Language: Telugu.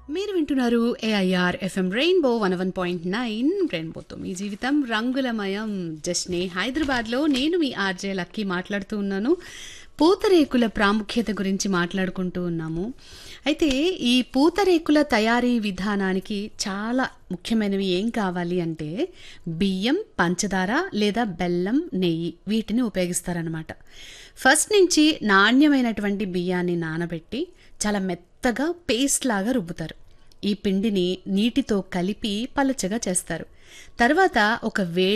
మీరు వింటున్నారు AIR FM Rainbow one one point nine రెయిన్బోతో మీ జీవితం రంగులమయం జస్నే హైదరాబాద్లో నేను మీ ఆర్జే లక్కీ మాట్లాడుతూ ఉన్నాను పూతరేకుల ప్రాముఖ్యత గురించి మాట్లాడుకుంటూ ఉన్నాము అయితే ఈ పూతరేకుల తయారీ విధానానికి చాలా ముఖ్యమైనవి ఏం కావాలి అంటే బియ్యం పంచదార లేదా బెల్లం నెయ్యి వీటిని ఉపయోగిస్తారనమాట ఫస్ట్ నుంచి నాణ్యమైనటువంటి బియ్యాన్ని నానబెట్టి చాలా మెత్తగా పేస్ట్ లాగా రుబ్బుతారు ఈ పిండిని నీటితో కలిపి పలచగా చేస్తారు తర్వాత ఒక వే